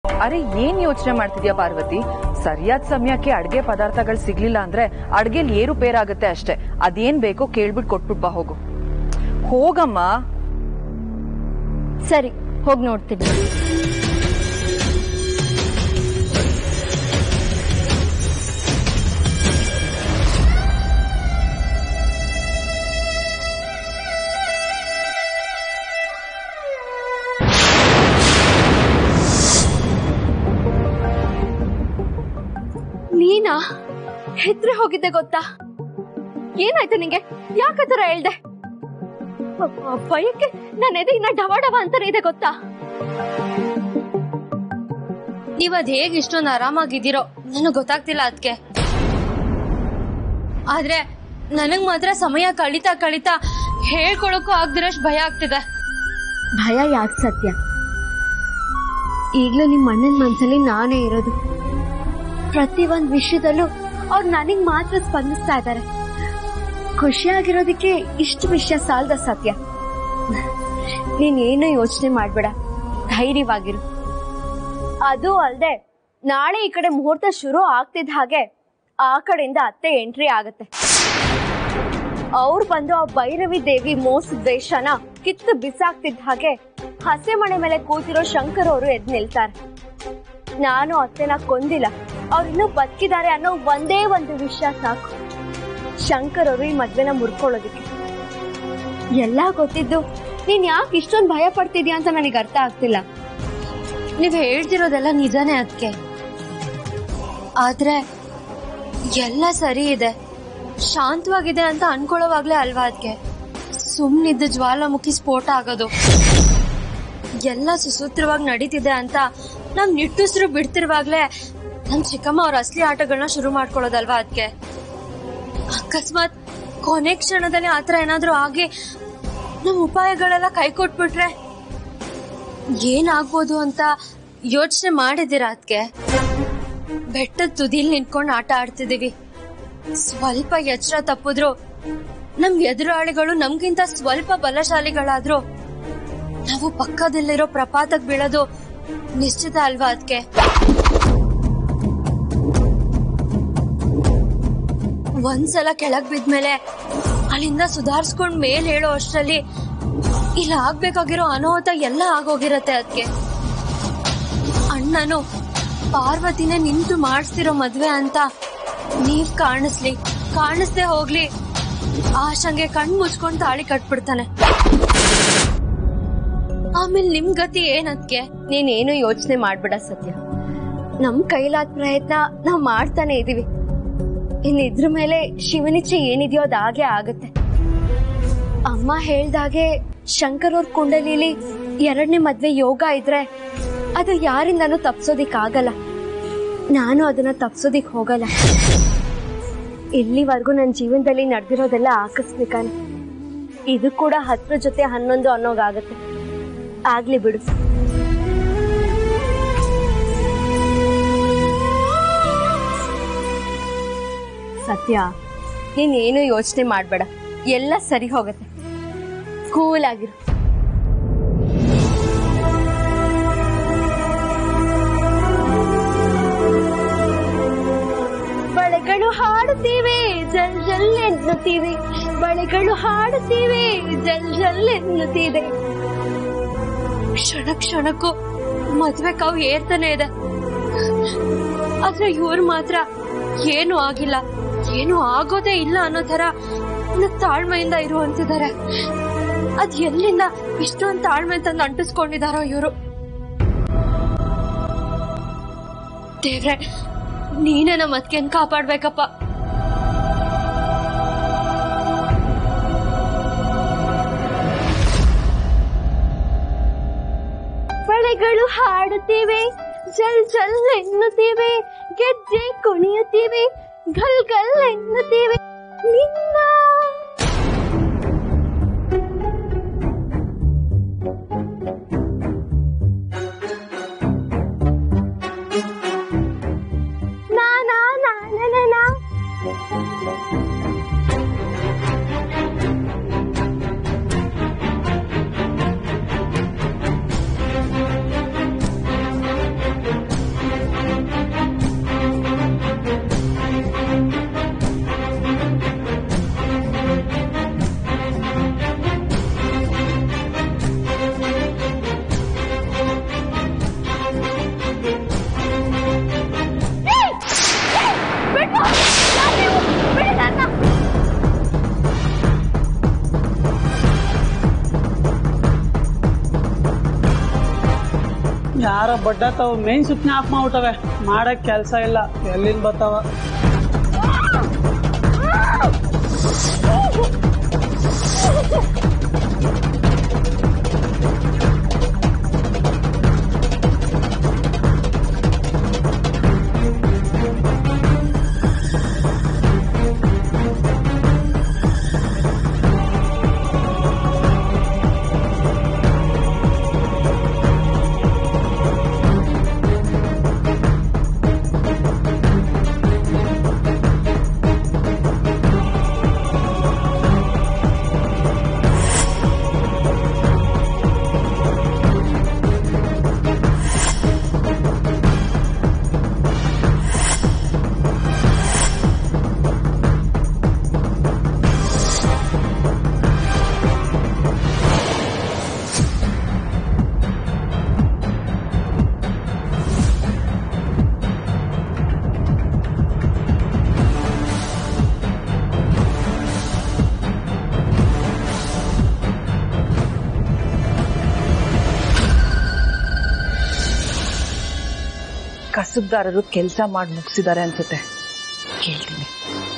ಅರೆ ಏನ್ ಯೋಚನೆ ಮಾಡ್ತಿದ್ಯಾ ಪಾರ್ವತಿ ಸರಿಯಾದ ಸಮಯಕ್ಕೆ ಅಡ್ಗೆ ಪದಾರ್ಥಗಳು ಸಿಗ್ಲಿಲ್ಲ ಅಂದ್ರೆ ಅಡ್ಗೆಲ್ ಏರುಪೇರಾಗುತ್ತೆ ಅಷ್ಟೇ ಅದೇನ್ ಬೇಕೋ ಕೇಳ್ಬಿಟ್ ಕೊಟ್ಬಿಟ್ ಬಾ ಹೋಗು ಹೋಗಮ್ಮ ಸರಿ ಹೋಗಿ ನೋಡ್ತೀನಿ ನೀನಾ ಹೆದ್ರೆ ಹೋಗಿದ್ದೆ ಗೊತ್ತಾ ಏನಾಯ್ತು ನಿಂಗೆ ಯಾಕತರ ಹೇಳ್ದೆ ಅಬ್ಬಾ, ಭಯಕ್ಕೆ ನನ್ನ ಎದೆ ಇನ್ನ ಡವ ಡವ ಅಂತಾನೆ ಇದೆ ಗೊತ್ತಾ ನೀವ್ ಅದ್ ಹೇಗ್ ಇಷ್ಟೊಂದು ಆರಾಮಾಗಿದ್ದೀರೋ ನನಗ್ ಗೊತ್ತಾಗ್ತಿಲ್ಲ ಅದಕ್ಕೆ ಆದ್ರೆ ನನಗ್ ಮಾತ್ರ ಸಮಯ ಕಳೀತಾ ಕಳೀತಾ ಹೇಳ್ಕೊಳಕ್ಕೂ ಆಗ್ದಿರಷ್ಟು ಭಯ ಆಗ್ತಿದೆ ಭಯ ಯಾಕೆ ಸತ್ಯ ಈಗ್ಲೂ ನಿಮ್ ಅಣ್ಣನ ಮನ್ಸಲ್ಲಿ ನಾನೇ ಇರೋದು ಪ್ರತಿ ಒಂದ್ ವಿಷಯದಲ್ಲೂ ಅವ್ರು ನನಗ್ ಮಾತ್ರ ಸ್ಪಂದಿಸ್ತಾ ಇದ್ದಾರೆ ಖುಷಿಯಾಗಿರೋದಕ್ಕೆ ಇಷ್ಟು ವಿಷಯ ಸಾಲದ ಸತ್ಯ ನೀನೇನು ಯೋಚನೆ ಮಾಡ್ಬೇಡ ಧೈರ್ಯವಾಗಿರು ಅದು ಅಲ್ದೆ ನಾಳೆ ಈ ಕಡೆ ಮುಹೂರ್ತ ಶುರು ಆಗ್ತಿದ್ದ ಹಾಗೆ ಆ ಕಡೆಯಿಂದ ಅತ್ತೆ ಎಂಟ್ರಿ ಆಗತ್ತೆ ಅವ್ರು ಬಂದು ಆ ಭೈರವಿ ದೇವಿ ಮೋಸದ ವೇಷನ ಕಿತ್ತು ಬಿಸಾಕ್ತಿದ್ದ ಹಾಗೆ ಹಸೆ ಮನೆ ಮೇಲೆ ಕೂತಿರೋ ಶಂಕರ್ ಅವರು ಎದ್ ನಿಲ್ತಾರೆ ನಾನು ಅತ್ತೆನ ಕೊಂದಿಲ್ಲ ಅವ್ರು ಇನ್ನೂ ಬದುಕಿದ್ದಾರೆ ಅನ್ನೋ ಒಂದೇ ಒಂದು ವಿಷಯ ಸಾಕು ಶಂಕರ್ ಅವರು ಈ ಮದ್ವೆನ ಮುರ್ಕೊಳ್ಳೋದಕ್ಕೆ ಎಲ್ಲ ಗೊತ್ತಿದ್ದು ನೀನ್ ಯಾಕೆ ಇಷ್ಟೊಂದು ಭಯ ಪಡ್ತಿದ್ಯಾ ಅಂತ ನನಗೆ ಅರ್ಥ ಆಗ್ತಿಲ್ಲ ನೀವ್ ಹೇಳ್ತಿರೋದೆಲ್ಲ ನಿಜಾನೇ ಅದಕ್ಕೆ ಆದ್ರೆ ಎಲ್ಲ ಸರಿ ಇದೆ ಶಾಂತವಾಗಿದೆ ಅಂತ ಅನ್ಕೊಳ್ಳೋವಾಗ್ಲೇ ಅಲ್ವಾ ಅದಕ್ಕೆ ಸುಮ್ನಿದ್ದ ಜ್ವಾಲಾಮುಖಿ ಸ್ಫೋಟ ಆಗೋದು ಎಲ್ಲ ಸುಸೂತ್ರವಾಗಿ ನಡೀತಿದೆ ಅಂತ ನಮ್ ನಿಟ್ಟುಸಿರು ಬಿಡ್ತಿರುವಾಗ್ಲೇ ನಮ್ ಚಿಕ್ಕಮ್ಮ ಅವ್ರ ಅಸಲಿ ಆಟಗಳನ್ನ ಶುರು ಮಾಡ್ಕೊಳ್ಳೋದಲ್ವಾ ಅದಕ್ಕೆ ಅಕಸ್ಮಾತ್ ಕೊನೆ ಕ್ಷಣದಲ್ಲಿ ಆತರ ಏನಾದ್ರೂ ಆಗಿ ನಮ್ ಉಪಾಯಗಳೆಲ್ಲ ಕೈ ಕೊಟ್ಬಿಟ್ರೆ ಏನಾಗ್ಬೋದು ಅಂತ ಯೋಚನೆ ಮಾಡಿದ್ದೀರಾ ಅದಕ್ಕೆ ಬೆಟ್ಟದ ತುದಿಲ್ ನಿಂತ್ಕೊಂಡು ಆಟ ಆಡ್ತಿದೀವಿ ಸ್ವಲ್ಪ ಎಚ್ಚರ ತಪ್ಪಿದ್ರು ನಮ್ ಎದುರಾಳಿಗಳು ನಮ್ಗಿಂತ ಸ್ವಲ್ಪ ಬಲಶಾಲಿಗಳಾದ್ರು ನಾವು ಪಕ್ಕದಲ್ಲಿರೋ ಪ್ರಪಾತಕ್ ಬೀಳೋದು ನಿಶ್ಚಿತ ಅಲ್ವಾ ಅದಕ್ಕೆ ಒಂದ್ಸಲ ಕೆಳಗ್ ಬಿದ್ಮೇಲೆ ಅಲ್ಲಿಂದ ಸುಧಾರಿಸ್ಕೊಂಡ್ ಮೇಲ್ ಹೇಳೋ ಅಷ್ಟ್ರಲ್ಲಿ ಇಲ್ಲ ಆಗ್ಬೇಕಾಗಿರೋ ಅನಾಹುತ ಎಲ್ಲ ಆಗೋಗಿರತ್ತೆ ಅದಕ್ಕೆ ಅಣ್ಣನು ಪಾರ್ವತಿನೇ ನಿಂತು ಮಾಡಿಸ್ತಿರೋ ಮದ್ವೆ ಅಂತ ನೀವ್ ಕಾಣಿಸ್ಲಿ ಕಾಣಿಸ್ದೆ ಹೋಗ್ಲಿ ಆಶಂಗೆ ಕಣ್ ಮುಚ್ಕೊಂಡ್ ತಾಳಿ ಕಟ್ಬಿಡ್ತಾನೆ ಆಮೇಲೆ ನಿಮ್ ಗತಿ ಏನದ್ಕೆ ನೀನೇನು ಯೋಚನೆ ಮಾಡ್ಬೇಡ ಸತ್ಯ ನಮ್ ಕೈಲಾದ ಪ್ರಯತ್ನ ನಾವ್ ಮಾಡ್ತಾನೆ ಇದೀವಿ ಇನ್ ಇದ್ರ ಮೇಲೆ ಶಿವನಿಚ್ಛೆ ಏನಿದೆಯೋ ಅದಾಗೆ ಆಗತ್ತೆ ಅಮ್ಮ ಹೇಳ್ದಾಗೆ ಶಂಕರ್ ಅವ್ರ ಕುಂಡಲಿಲಿ ಎರಡನೇ ಮದ್ವೆ ಯೋಗ ಇದ್ರೆ ಅದು ಯಾರಿಂದನೂ ತಪ್ಸೋದಿಕ್ಕಾಗಲ್ಲ ನಾನು ಅದನ್ನ ತಪ್ಸೋದಿಕ್ ಹೋಗಲ್ಲ ಇಲ್ಲಿವರೆಗೂ ನನ್ನ ಜೀವನದಲ್ಲಿ ನಡೆದಿರೋದೆಲ್ಲ ಆಕಸ್ಮಿಕನೇ ಇದು ಕೂಡ ಹತ್ರ ಜೊತೆ ಹನ್ನೊಂದು ಅನ್ನೋಗಾಗತ್ತೆ ಆಗ್ಲಿ ಬಿಡು ಸತ್ಯ ನೀನೇನು ಯೋಚನೆ ಮಾಡ್ಬೇಡ ಎಲ್ಲ ಸರಿ ಹೋಗತ್ತೆ ಕೂಲ್ ಆಗಿರು ಬಳೆಗಳು ಹಾಡುತ್ತೀವಿ ಜಲ್ ಜಲ್ ಎನ್ನುತ್ತೀವಿ ಬಳೆಗಳು ಹಾಡುತ್ತೀವಿ ಜಲ್ ಜಲ್ ಎನ್ನುತ್ತೀವಿ ಕ್ಷಣ ಕ್ಷಣಕ್ಕೂ ಮದ್ವೆ ಕಾವು ಏರ್ತಾನೆ ಇದೆ ಆದ್ರೆ ಇವ್ರು ಮಾತ್ರ ಏನು ಆಗಿಲ್ಲ ಏನು ಆಗೋದೇ ಇಲ್ಲ ಅನ್ನೋ ತರ ಇನ್ನು ತಾಳ್ಮೆಯಿಂದ ಇರುವಂತಿದ್ದಾರೆ ಅದ್ ಎಲ್ಲಿಂದ ಇಷ್ಟೊಂದು ತಾಳ್ಮೆ ತಂದು ಅಂಟಿಸ್ಕೊಂಡಿದಾರೋ ಇವರು ದೇವ್ರೆ ನೀನೇ ನಮ್ಮ ಅತ್ಕೆನ್ ಕಾಪಾಡ್ಬೇಕಪ್ಪ ಬಳೆಗಳು ಹಾಡುತ್ತೀವಿ ಜಲ್ ಜಲ್ ಎನ್ನುತ್ತೀವಿ ಗೆಜ್ಜೆ ಕುಣಿಯುತ್ತೀವಿ ಗಲ್ ಗಲ್ ಎನ್ನುತ್ತೀವಿ ನಿನ್ನ ನಾ ನಾ ನಾ ನಾ ನಾ ನಾ. ಯಾರ ಬಡ್ಡ ತಾವು ಮೇನ್ ಸುತ್ತನೆ ಆಫ್ ಮಾಡ್ಬಿಟ್ಟವೆ ಮಾಡಕ್ ಕೆಲ್ಸ ಇಲ್ಲ ಎಲ್ಲಿಂದ ಬರ್ತಾವ ಕಸುಬ್ದಾರರು ಕೆಲಸ ಮಾಡಿ ಮುಗಿಸಿದ್ದಾರೆ ಅನ್ಸುತ್ತೆ ಕೇಳ್ತೀನಿ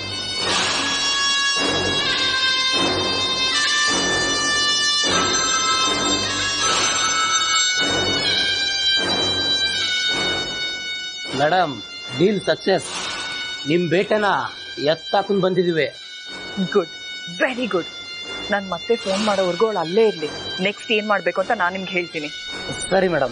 ಮೇಡಮ್ ಡೀಲ್ ಸಕ್ಸೆಸ್ ನಿಮ್ ಬೇಟೆನ ಎತ್ತಾಕೊಂಡ್ ಬಂದಿದೀವಿ ಗುಡ್ ವೆರಿ ಗುಡ್ ನಾನು ಮತ್ತೆ ಫೋನ್ ಮಾಡೋವರೆಗೂ ಅವಳು ಅಲ್ಲೇ ಇರ್ಲಿ ನೆಕ್ಸ್ಟ್ ಏನ್ ಮಾಡ್ಬೇಕು ಅಂತ ನಾನು ನಿಮ್ಗೆ ಹೇಳ್ತೀನಿ ಸರಿ ಮೇಡಮ್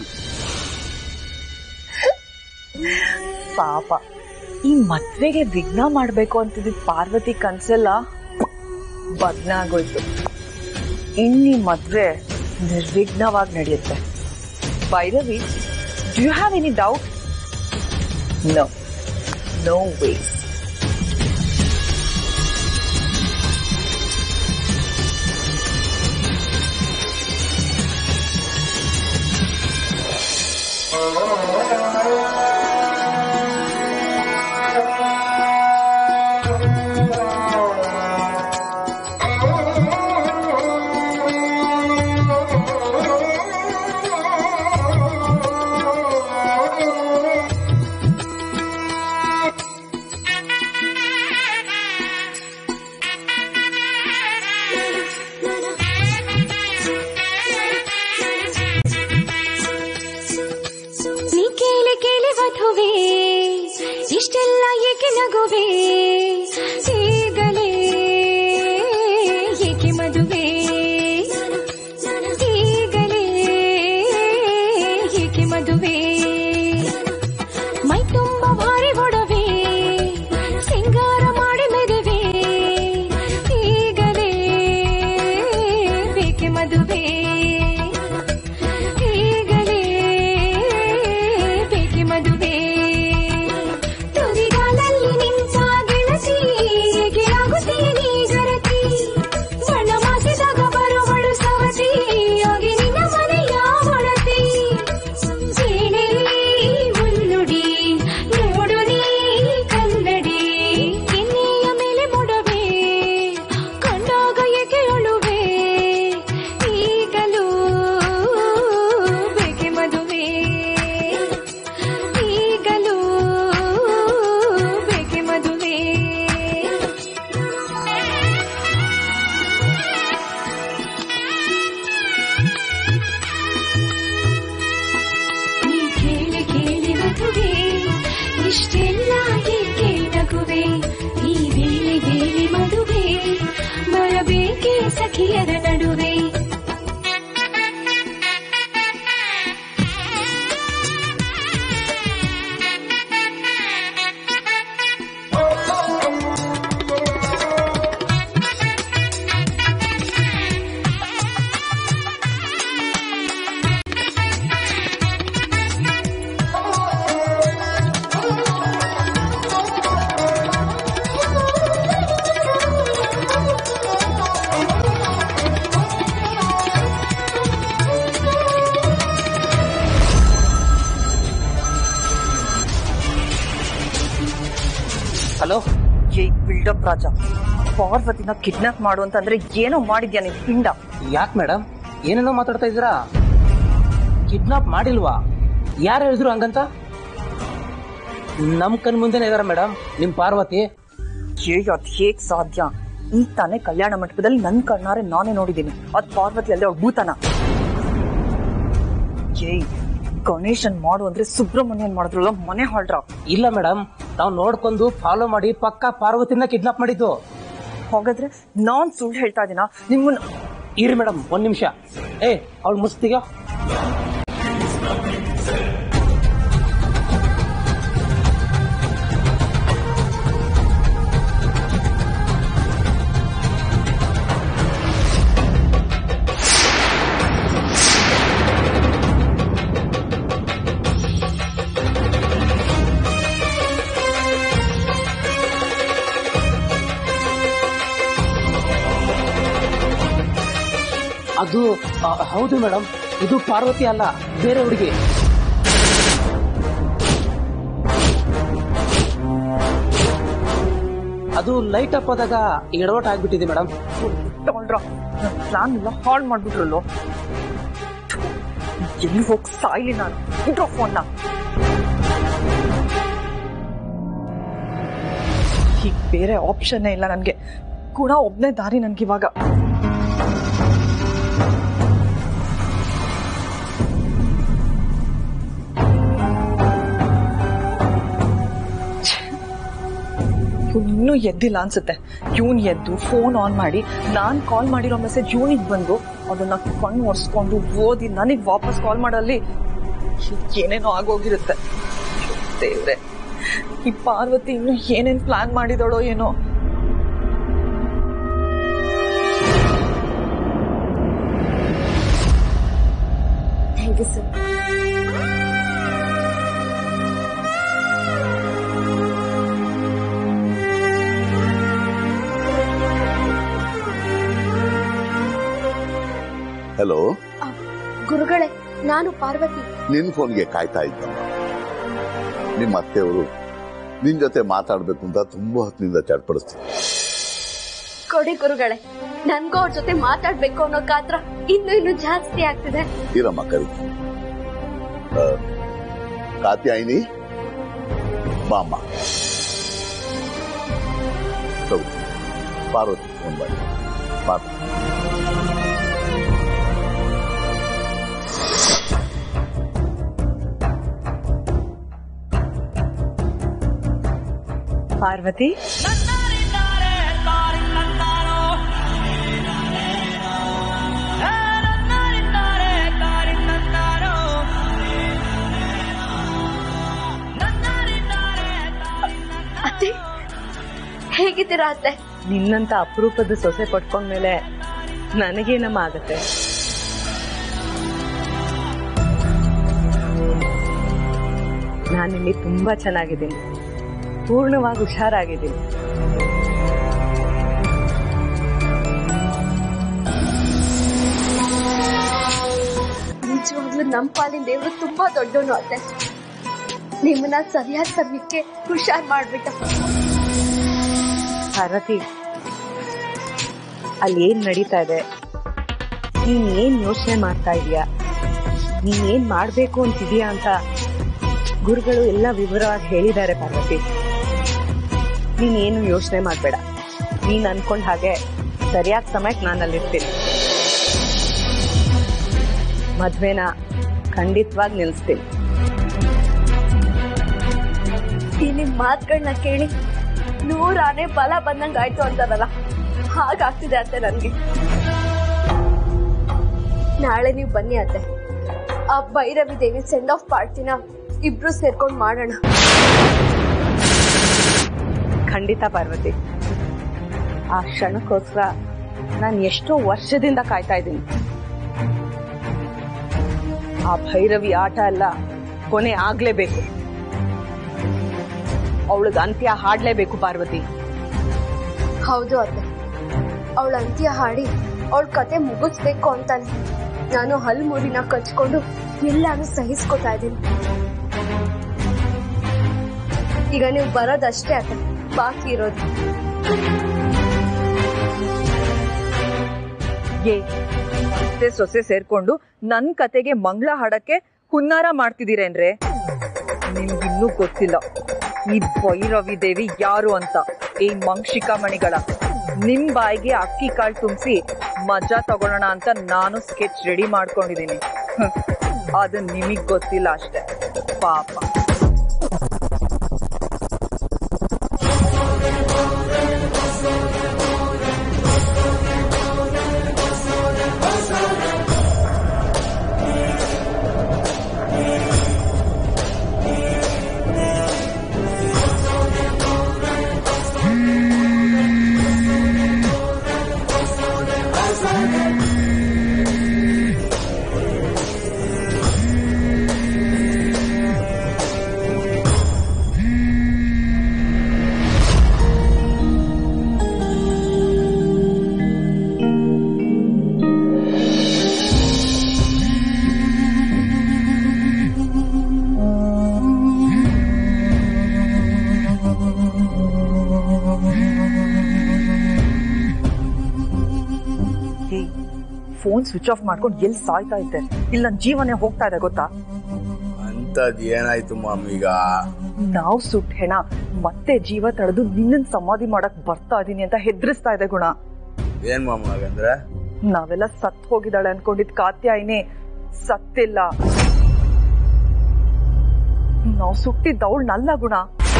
ಪಾಪ ಈ ಮದ್ವೆಗೆ ವಿಘ್ನ ಮಾಡ್ಬೇಕು ಅಂತಿದ್ ಪಾರ್ವತಿ ಕನ್ಸಲ್ಲ ಭಗ್ನ ಆಗೋಯ್ತು ಇನ್ನಿ ಮದ್ವೆ ನಿರ್ವಿಘ್ನವಾಗಿ ನಡೆಯುತ್ತೆ Bhairavi do you have any doubt no no ವೇಸ್ ನೀ ಕೇಳಿ ಕೇಳಿ ವಧುವೆ ಇಷ್ಟೆಲ್ಲ ಏಕೆ ನಗುವೆ ಈಗಲೇ ಏಕೆ ಮದುವೆ ಈಗಲೇ ಏಕೆ ಮದುವೆ ಮೈ ತುಂಬ ಭಾರಿ ಒಡವೆ ಸಿಂಗಾರ ಮಾಡಿ ಮೆದುವೆ ಈಗಲೇ ಬೇಕೆ ಮದುವೆ ಈಗಲೇ ಬೇಕೆ ಮದುವೆ ತುದಿಗಾಲಲ್ಲಿ ನಿಂತ ಗೆಳತಿ ಗೆಳಾಗುತ್ತೀಯ ನೀ ಗರತಿ ಬಣ್ಣ ಮಾಸಿದಾಗ ಬರುವಳು ಸವತಿ ಹೋಗಿ ನಿನ್ನ ಮನೆಯ ಒಡತಿ ಸೀಣೆ ಮುನ್ನುಡಿ ನೋಡು ನೀ ಕನ್ನಡಿ ಕೆನ್ನೆಯ ಮೇಲೆ ಮೊಡವೆ ಕಂಡಾಗ ಏಕೆ ಅಳುವೆ ಈಗಲೂ ಬೇಕೆ ಮದುವೆ ಈಗಲೂ ಬೇಕೆ ಮದುವೆ ನೀ ಕೇಳಿ ಕೇಳಿ ಮಗುವೆ ಇಷ್ಟೆಲ್ಲ ಏಕೆ ನಗುವೆ ಈ ವೇಳೆ ವೇಳೆ ಮದುವೆ ಬರಬೇಕೆ ಸಖಿಯರ ನಡುವೆ ಹಲೋ ಏ ಬಿಲ್ಡಪ್ ರಾಜ ಪಾರ್ವತಿನ ಕಿಡ್ನಾಪ್ ಮಾಡು ಅಂತಂದ್ರೆ ಏನೋ ಮಾಡಿದ್ಯಾ ನೀನ್ ಪಿಂಡ ಯಾಕೆ ಮೇಡಮ್ ಏನೇನೋ ಮಾತಾಡ್ತಾ ಇದ್ದೀರಾ ಕಿಡ್ನಾಪ್ ಮಾಡಿಲ್ವಾ ಯಾರು ಹೇಳಿದ್ರು ಹಂಗಂತ ನಮ್ ಕಣ್ ಮುಂದೆನೆ ಇದಾರ ಮೇಡಮ್ ನಿಮ್ ಪಾರ್ವತಿ ಏ ಅದ್ ಹೇಗ್ ಸಾಧ್ಯ ಈ ತಾನೇ ಕಲ್ಯಾಣ ಮಂಟಪದಲ್ಲಿ ನನ್ ಕಣ್ಣಾರೆ ನಾನೇ ನೋಡಿದ್ದೀನಿ ಅದ್ ಪಾರ್ವತಿ ಅಲ್ಲದೆ ಅವ್ಳ ಭೂತನ ಏಯ್ ಗಣೇಶನ್ ಮಾಡು ಅಂದ್ರೆ ಸುಬ್ರಹ್ಮಣ್ಯನ್ ಮಾಡಿದ್ರಲ್ಲ ಮನೆ ಹೊಳ್ರ ಇಲ್ಲ ಮೇಡಮ್ ನಾವು ನೋಡ್ಕೊಂಡು ಫಾಲೋ ಮಾಡಿ ಪಕ್ಕ ಪಾರ್ವತಿನ ಕಿಡ್ನಾಪ್ ಮಾಡಿದ್ದು ಹಾಗಾದ್ರೆ ನಾನ್ ಸುಳ್ಳು ಹೇಳ್ತಾ ಇದೀನ ನಿಮ್ಮನ್ನ ಇರಿ ಮೇಡಮ್ ಒಂದ್ ನಿಮಿಷ ಏ ಅವ್ಳು ಮುಸ್ತಿಗ ಅದು ಆ, ಹೌದು ಮೇಡಮ್ ಇದು ಪಾರ್ವತಿ ಅಲ್ಲ ಬೇರೆ ಹುಡುಗಿ ಅದು ಲೈಟ್ ಅಪ್ ಆದಾಗ ಎಡವಟ್ ಆಗ್ಬಿಟ್ಟಿದೆ ಮೇಡಮ್ ತಗೊಂಡ್ರ ಪ್ಲಾನ್ ಎಲ್ಲ ಹಾಳು ಮಾಡ್ಬಿಟ್ರಲ್ಲೋ ಎಲ್ಲಿ ಹೋಗ್ ಸಾಯ್ಲಿ ನಾನು ಇಡ್ರೋ ಫೋನ್ನ ಈಗ ಬೇರೆ ಆಪ್ಷನ್ನೇ ಇಲ್ಲ ನನ್ಗೆ ಕೂಡ ಒಬ್ನೇ ದಾರಿ ನನ್ಗಿವಾಗ ಇವ್ನು ಇನ್ನೂ ಎದ್ದಿಲ್ಲ ಅನ್ಸುತ್ತೆ ಇವನ್ ಎದ್ದು ಫೋನ್ ಆನ್ ಮಾಡಿ ನಾನ್ ಕಾಲ್ ಮಾಡಿರೋ ಮೆಸೇಜ್ ಇವನಿಗೆ ಬಂದು ಅದನ್ನ ಕಣ್ಣು ಒರೆಸ್ಕೊಂಡು ಓದಿ ನನಗ್ ವಾಪಸ್ ಕಾಲ್ ಮಾಡಲ್ಲಿ ಏನೇನೋ ಆಗೋಗಿರುತ್ತೆ ದೇವ್ರೆ ಈ ಪಾರ್ವತಿ ಇನ್ನು ಏನೇನ್ ಪ್ಲಾನ್ ಮಾಡಿದಳೋ ಏನೋ ಥ್ಯಾಂಕ್ ಯು ಸರ್ ಹಲೋ ಗುರುಗಳೇ ನಾನು ಪಾರ್ವತಿ ನಿನ್ ಫೋನ್ಗೆ ಕಾಯ್ತಾ ಇದ್ದಮ್ಮ ನಿಮ್ಮ ಅತ್ತೆಯವರು ನಿನ್ ಜೊತೆ ಮಾತಾಡ್ಬೇಕು ಅಂತ ತುಂಬಾ ಹೊತ್ತಿನಿಂದ ಚಡ್ಪಡಿಸ್ತೀನಿ ಕೊಡಿ ಗುರುಗಳೇ ನನ್ಗೂ ಅವ್ರ ಜೊತೆ ಮಾತಾಡ್ಬೇಕು ಅನ್ನೋ ಕಾತ್ರ ಇನ್ನು ಇನ್ನು ಜಾಸ್ತಿ ಆಗ್ತಿದೆ ಇರಮ್ಮ ಕರಿ ಆ, ಕಾತ್ಯಾಯಿನಿ ಬಾಮ್ಮ ತಗೋ. ಪಾರ್ವತಿ ಫೋನ್ ಮಾಡಿ ಮಾತು ಪಾರ್ವತಿ ಅತ್ತೆ ಹೇಗಿದ್ದೀರಾ ಅತ್ತೆ ನಿನ್ನಂತ ಅಪರೂಪದ ಸೊಸೆ ಪಡ್ಕೊಂಡ್ಮೇಲೆ ನನಗೇನಮ್ಮ ಆಗತ್ತೆ ನಾನಿಲ್ಲಿ ತುಂಬಾ ಚೆನ್ನಾಗಿದ್ದೀನಿ ಪೂರ್ಣವಾಗಿ ಹುಷಾರಾಗಿದ್ದೀನಿ ನಿಜವಾಗ್ಲೂ ನಮ್ ಪಾಲಿನ ದೇವ್ರು ತುಂಬಾ ದೊಡ್ಡವನು ಅತ್ತೆ ನಿಮ್ಮನ್ನ ಸರಿಯಾದ ಸಮಯಕ್ಕೆ ಹುಷಾರ್ ಮಾಡ್ಬಿಟ್ಟ ಪಾರ್ವತಿ ಅಲ್ಲಿ ಏನ್ ನಡೀತಾ ಇದೆ ನೀನ್ ಏನ್ ಯೋಚನೆ ಮಾಡ್ತಾ ಇದೀಯಾ ನೀನ್ ಏನ್ ಮಾಡ್ಬೇಕು ಅಂತಿದೀಯಾ ಅಂತ ಗುರುಗಳು ಎಲ್ಲ ವಿವರವಾಗಿ ಹೇಳಿದ್ದಾರೆ ಪಾರ್ವತಿ ನೀನ್ ಏನು ಯೋಚನೆ ಮಾಡ್ಬೇಡ ನೀನ್ ಅನ್ಕೊಂಡ್ ಹಾಗೆ ಸರಿಯಾದ ಸಮಯಕ್ಕೆ ನಾನು ಅಲ್ಲಿರ್ತೀನಿ ಮದ್ವೆನ ಖಂಡಿತವಾಗಿ ನಿಲ್ಸ್ತೀನಿ ಈ ನಿಮ್ ಮಾತುಗಳನ್ನ ಕೇಳಿ ನೂರಾನೆ ಬಲ ಬಂದಂಗ್ ಆಯ್ತು ಅಂತಾರಲ್ಲ ಹಾಗಾಗ್ತಿದೆ ಅತ್ತೆ ನನ್ಗೆ ನಾಳೆ ನೀವು ಬನ್ನಿ ಅತ್ತೆ ಆ ಭೈರವಿ ದೇವಿ ಸೆಂಡ್ ಆಫ್ ಪಾರ್ಟಿನ ಇಬ್ರು ಸೇರ್ಕೊಂಡ್ ಮಾಡೋಣ ಖಂಡಿತ ಪಾರ್ವತಿ ಆ ಕ್ಷಣಕ್ಕೋಸ್ಕರ ನಾನು ಎಷ್ಟೋ ವರ್ಷದಿಂದ ಕಾಯ್ತಾ ಇದ್ದೀನಿ ಆ ಭೈರವಿ ಆಟ ಎಲ್ಲ ಕೊನೆ ಆಗ್ಲೇಬೇಕು ಅವಳಿಗೆ ಅಂತ್ಯ ಹಾಡ್ಲೇಬೇಕು ಪಾರ್ವತಿ ಹೌದು ಅತ್ತೆ ಅವಳ ಅಂತ್ಯ ಹಾಡಿ ಅವಳ ಕತೆ ಮುಗಿಸ್ಬೇಕು ಅಂತಾನೆ ನಾನು ಹಲ್ಮುರಿನ ಕಚ್ಕೊಂಡು ಎಲ್ಲಾನು ಸಹಿಸ್ಕೊತಾ ಇದ್ದೀನಿ ಈಗ ನೀವು ಬರೋದಷ್ಟೇ ಅತ್ತೆ ಬಾಕಿ ಇರೋದು ಏ ಅತ್ತೆ ಸೊಸೆ ಸೇರ್ಕೊಂಡು ನನ್ ಕತೆಗೆ ಮಂಗಳ ಹಾಡಕ್ಕೆ ಹುನ್ನಾರ ಮಾಡ್ತಿದ್ದೀರೇನ್ರೆ ನಿಮ್ಗಿನ್ನೂ ಗೊತ್ತಿಲ್ಲ ಈ ಭೈರವಿ ದೇವಿ ಯಾರು ಅಂತ ಈ ಮಂಕ್ಷಿಕಾ ಮಣಿಗಳ ನಿಮ್ ಬಾಯಿಗೆ ಅಕ್ಕಿ ಕಾಳು ತುಂಬಿಸಿ ಮಜಾ ತಗೊಳ್ಳೋಣ ಅಂತ ನಾನು ಸ್ಕೆಚ್ ರೆಡಿ ಮಾಡ್ಕೊಂಡಿದ್ದೀನಿ ಹ್ಮ್. ಅದು ನಿಮಗ್ ಗೊತ್ತಿಲ್ಲ ಅಷ್ಟೇ ಪಾಪ ಫೋನ್ ಸ್ವಿಚ್ ಆಫ್ ಮಾಡ್ಕೊಂಡು ಎಲ್ಲಿ ಸಾಯ್ತಾ ಇದ್ದೆ ಇಲ್ಲಿ ನನ್ನ ಜೀವನೇ ಹೋಗ್ತಾ ಇದೆ ಗೊತ್ತಾ ಅಂತದ್ ಏನಾಯ್ತು ಮಾಮ್ ಈಗ ನಾವು ಸುಟ್ ಹೆಣ ಮತ್ತೆ ಜೀವ ತಳೆದು ನಿನ್ನನ್ ಸಮಾಧಿ ಮಾಡಕ್ ಬರ್ತಾ ಇದೀನಿ ಅಂತ ಹೆದರಿಸ್ತಾ ಇದೆ ಗುಣ ಏನ್ ಮಾಮ್ ಹಾಗಂದ್ರೆ ನಾವೆಲ್ಲ ಸತ್ ಹೋಗಿದ್ದಾಳೆ ಅನ್ಕೊಂಡಿದ್ ಕಾತ್ಯಾಯಿನಿ ಸತ್ತಿಲ್ಲ ನಾವು ಸುಟ್ಟಿದ್ದವಳನ್ನಲ್ಲ ಗುಣ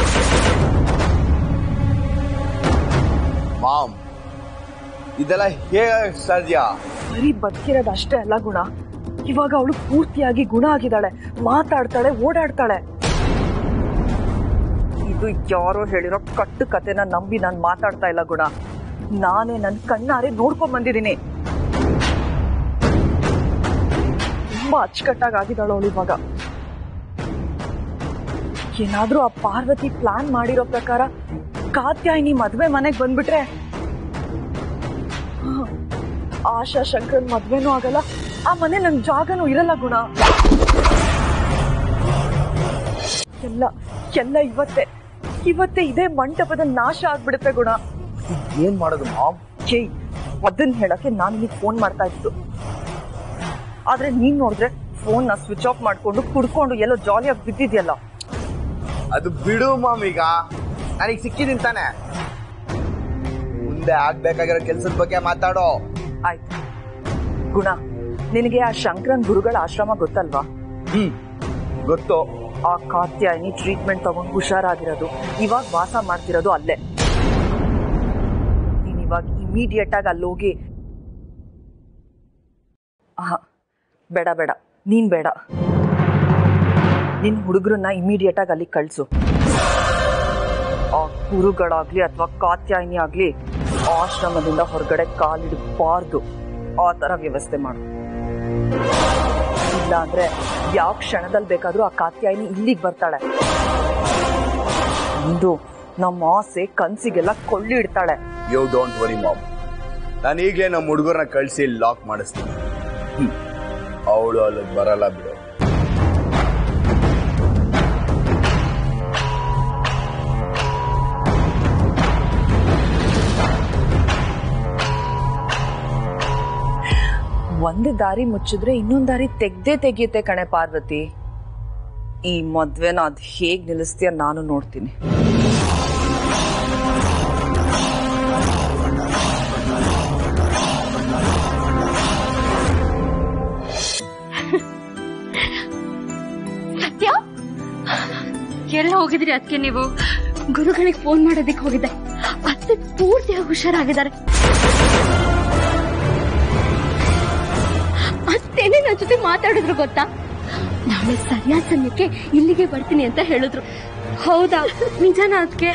ಮಾಮ್ ಇದೆಲ್ಲ ಹೇಗ ಸಾಧ್ಯ ಬರೀ ಬದುಕಿರೋದು ಅಷ್ಟೇ ಅಲ್ಲ ಗುಣ ಇವಾಗ ಅವಳು ಪೂರ್ತಿಯಾಗಿ ಗುಣ ಆಗಿದ್ದಾಳೆ ಮಾತಾಡ್ತಾಳೆ ಓಡಾಡ್ತಾಳೆ ಇದು ಯಾರೋ ಹೇಳಿರೋ ಕಟ್ಟು ಕತೆನ ನಂಬಿ ನಾನು ಮಾತಾಡ್ತಾ ಇಲ್ಲ ಗುಣ ನಾನೇ ನನ್ನ ಕಣ್ಣಾರೆ ನೋಡ್ಕೊಂಡ್ ಬಂದಿದ್ದೀನಿ ತುಂಬಾ ಅಚ್ಚುಕಟ್ಟಾಗಿ ಆಗಿದ್ದಾಳು ಅವಳು ಇವಾಗ ಏನಾದ್ರೂ ಆ ಪಾರ್ವತಿ ಪ್ಲಾನ್ ಮಾಡಿರೋ ಪ್ರಕಾರ ಕಾತ್ಯಾಯಿನಿ ಮದ್ವೆ ಮನೆಗ್ ಬಂದ್ಬಿಟ್ರೆ ಹ, ಆಶಾ ಶಂಕರನ್ ಮದ್ವೆನೂ ಆಗಲ್ಲ ಆ ಮನೆ ನನ್ ಜಾಗನೂ ಇರಲ್ಲ ಗುಣ ಎಲ್ಲ ಎಲ್ಲ ಇವತ್ತೇ ಇವತ್ತೇ ಇದೇ ಮಂಟಪದ ನಾಶ ಆಗ್ಬಿಡುತ್ತೆ ಗುಣ ಏನ್ ಮಾಡೋದು ಮಾಮ್ ಛೇ ಅದನ್ನ ಹೇಳಕ್ಕೆ ನಾನು ನಿನಗೆ ಫೋನ್ ಮಾಡ್ತಾ ಇತ್ತು ಆದ್ರೆ ನೀನ್ ನೋಡಿದ್ರೆ ಫೋನ್ ನ ಸ್ವಿಚ್ ಆಫ್ ಮಾಡ್ಕೊಂಡು ಕುಡ್ಕೊಂಡು ಎಲ್ಲೋ ಜಾಲಿಯಾಗಿ ಬಿದ್ದಿದ್ಯಲ್ಲ ಅದು ಬಿಡು ಮಾಮ್ ಈಗ ನನಗೆ ಸಿಕ್ಕಿದೀನಿ ತಾನೆ ಮುಂದೆ ಆಗ್ಬೇಕಾಗಿರೋ ಕೆಲ್ಸದ ಬಗ್ಗೆ ಮಾತಾಡೋ ಆಯ್ತು ಗುಣ ನಿನಗೆ ಆ ಶಂಕರನ್ ಗುರುಗಳ ಆಶ್ರಮ ಗೊತ್ತಲ್ವಾ ಹ್ಮ್ ಗೊತ್ತು ಆ ಕಾತ್ಯಾಯಿನಿ ಟ್ರೀಟ್ಮೆಂಟ್ ತಗೊಂಡು ಹುಷಾರಾಗಿರೋದು ಇವಾಗ ವಾಸ ಮಾಡ್ತಿರೋದು ಅಲ್ಲೇ ನೀನ್ ಇವಾಗ ಇಮಿಡಿಯೇಟ್ ಆಗಿ ಅಲ್ಲಿ ಹೋಗಿ ಆಹಾ, ಬೇಡ ಬೇಡ ನೀನ್ ಬೇಡ ನಿನ್ ಹುಡುಗರನ್ನ ಇಮಿಡಿಯೇಟ್ ಆಗಿ ಅಲ್ಲಿ ಕಳ್ಸು ಆ ಗುರುಗಳಾಗ್ಲಿ ಅಥವಾ ಕಾತ್ಯಾಯಿನಿ ಆಗ್ಲಿ ಆಶ್ರಮದಿಂದ ಹೊರಗಡೆ ಕಾಲಿಡಬಾರ್ದು ಆ ತರ ವ್ಯವಸ್ಥೆ ಮಾಡು ಇಲ್ಲ ಅಂದ್ರೆ ಯಾವ ಕ್ಷಣದಲ್ಲಿ ಬೇಕಾದ್ರೂ ಆ ಕಾತ್ಯಾಯಿನಿ ಇಲ್ಲಿಗೆ ಬರ್ತಾಳೆ ಇಂದು ನಮ್ಮ ಆಸೆ ಕನ್ಸಿಗೆಲ್ಲ ಕೊಳ್ಳಿ ಇಡ್ತಾಳೆ ಯು ಡೋಂಟ್ ವರಿ ಮಾಮ್ ನಾನು ಈಗಲೇ ನಮ್ಮ ಹುಡುಗರನ್ನ ಕಳಿಸಿ ಲಾಕ್ ಮಾಡಿಸ್ತೀನಿ ಅವಳು ಅಲ್ಲಿಗೆ ಬರಲ್ಲ ಬಿಡು ಒಂದು ದಾರಿ ಮುಚ್ಚಿದ್ರೆ ಇನ್ನೊಂದ್ ದಾರಿ ತೆಗ್ದೇ ತೆಗಿಯುತ್ತೆ ಕಣೆ ಪಾರ್ವತಿ ಈ ಮದ್ವೆನ ಅದ್ ಹೇಗ್ ನಿಲ್ಲಿಸ್ತೀಯ ನಾನು ನೋಡ್ತೀನಿ ಸತ್ಯ ಎಲ್ಲ ಹೋಗಿದ್ರಿ ಅದಕ್ಕೆ ನೀವು ಗುರುಗಳಿಗೆ ಫೋನ್ ಮಾಡೋದಕ್ಕೆ ಹೋಗಿದ್ದೆ ಅತ್ತೆ ಪೂರ್ತಿಯಾಗಿ ಹುಷಾರಾಗಿದ್ದಾರೆ ಅತ್ತೇನೆ ನನ್ನ ಜೊತೆ ಮಾತಾಡಿದ್ರು ಗೊತ್ತಾ ನಾಳೆ ಸರಿಯಾದ ಸಮಯಕ್ಕೆ ಇಲ್ಲಿಗೆ ಬರ್ತೀನಿ ಅಂತ ಹೇಳಿದ್ರು ಹೌದಾ ನಿಜನಾ ಅದಕ್ಕೆ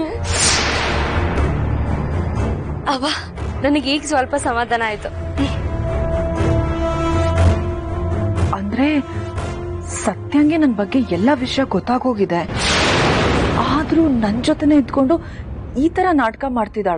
ಅವ ನನಗೆ ಈಗ ಸ್ವಲ್ಪ ಸಮಾಧಾನ ಆಯ್ತು ಅಂದ್ರೆ ಸತ್ಯಂಗೆ ನನ್ ಬಗ್ಗೆ ಎಲ್ಲ ವಿಷಯ ಗೊತ್ತಾಗೋಗಿದೆ ಆದ್ರೂ ನನ್ ಜೊತೆನೆ ಇದ್ಕೊಂಡು ಈ ತರ ನಾಟಕ ಮಾಡ್ತಿದ್ದಾಳ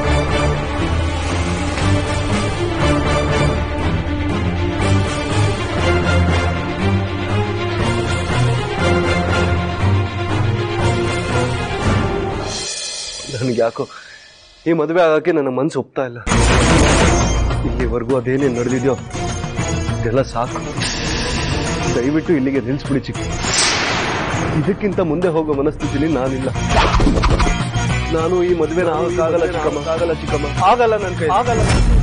ನನಗೆ ಯಾಕೋ ಈ ಮದುವೆ ಆಗಕ್ಕೆ ನನ್ನ ಮನ್ಸು ಒಪ್ತಾ ಇಲ್ಲ ಇಲ್ಲಿವರೆಗೂ ಅದೇನೇ ನಡೆದಿದ್ಯೋ ಇದೆಲ್ಲ ಸಾಕು ದಯವಿಟ್ಟು ಇಲ್ಲಿಗೆ ನಿಲ್ಲಿಸ್ಬಿಡಿ ಚಿಕ್ಕ ಇದಕ್ಕಿಂತ ಮುಂದೆ ಹೋಗೋ ಮನಸ್ಥಿತಿಲಿ ನಾನಿಲ್ಲ ನಾನು ಈ ಮದುವೆನ ಆಗಲ್ಲ ಚಿಕ್ಕಮ್ಮ ಆಗಲ್ಲ ಚಿಕ್ಕಮ್ಮ ಆಗಲ್ಲ ನನ್ನ ಕೈ ಆಗಲ್ಲ